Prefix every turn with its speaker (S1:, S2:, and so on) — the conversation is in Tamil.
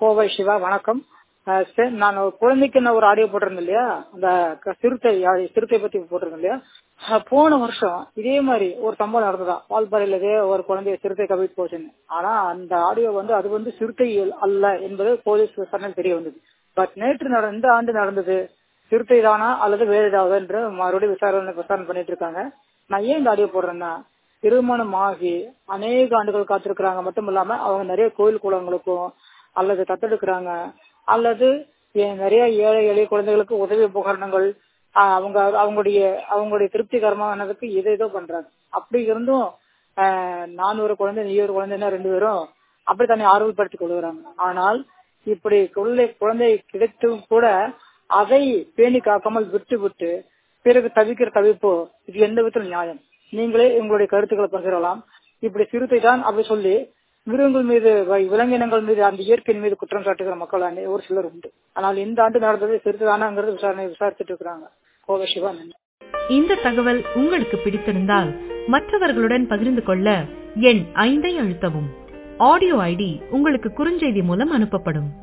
S1: கோவை சிவா வணக்கம் அஹ் சரி, நான் ஒரு குழந்தைக்கு நான் ஒரு ஆடியோ போட்டிருந்தேன் இல்லையா அந்த க- சிறுத்தை ஆ- சிறுத்தை பத்தி போட்டிருந்தேன் இல்லையா அஹ் போன வருஷம் இதே மாதிரி ஒரு சம்பவம் நடந்ததா வால்பாறையில இதே ஒரு குழந்தைய சிறுத்தை கவிட்டு போச்சுன்னு ஆனா அந்த ஆடியோ வந்து அது வந்து சிறுத்தை அல்ல என்பது போலீஸ் விசாரணையில் தெரிய வந்தது பட் நேற்று நட- இந்த ஆண்டு நடந்தது சிறுத்தை தானா அல்லது வேறு ஏதாவது என்று மறுபடியும் விசாரணை விசாரணை பண்ணிட்டு இருக்காங்க நான் ஏன் இந்த ஆடியோ போடுறேன்னா திருமணம் ஆகி அநேக ஆண்டுகள் காத்திருக்கிறாங்க மட்டும் இல்லாம அவங்க நிறைய கோயில் குளங்களுக்கும் அல்லது தத்தெடுக்கிறாங்க அல்லது ஏ- நிறைய ஏழை எளிய குழந்தைகளுக்கு உதவி உபகரணங்கள் ஆஹ் அவங்க அவங்களுடைய அவங்களுடைய திருப்திகரமானதுக்கு எது ஏதோ பண்றாங்க அப்படி இருந்தும் ஆஹ் நான் ஒரு குழந்தை நீ ஒரு குழந்தைன்னா ரெண்டு பேரும் அப்படி தன்னை ஆர்வப்படுத்திக் கொள்கிறாங்க ஆனால் இப்படி குழந்தை குழந்தை கிடைத்தும் கூட அதை பேணி காக்காமல் விட்டு விட்டு பிறகு தவிக்கிற தவிப்பு இது எந்த விதத்தில் நியாயம் நீங்களே உங்களுடைய கருத்துக்களை பகிரலாம் இப்படி சிறுத்தை தான் அப்படி சொல்லி மிருகங்கள் மீது வை- விலங்கினங்கள் மீது அந்த இயற்கையின் மீது குற்றம் சாட்டுகிற மக்கள் அனே- ஒரு சிலர் உண்டு ஆனால் இந்த ஆண்டு நடந்தது சிறுத்தை தானாங்கிறது விசாரணை விசாரிச்சுட்டு இருக்கிறாங்க கோவை சிவா நன்றி
S2: இந்த தகவல் உங்களுக்கு பிடித்திருந்தால் மற்றவர்களுடன் பகிர்ந்து கொள்ள எண் ஐந்தை அழுத்தவும் ஆடியோ ஐடி உங்களுக்கு குறுஞ்செய்தி மூலம் அனுப்பப்படும்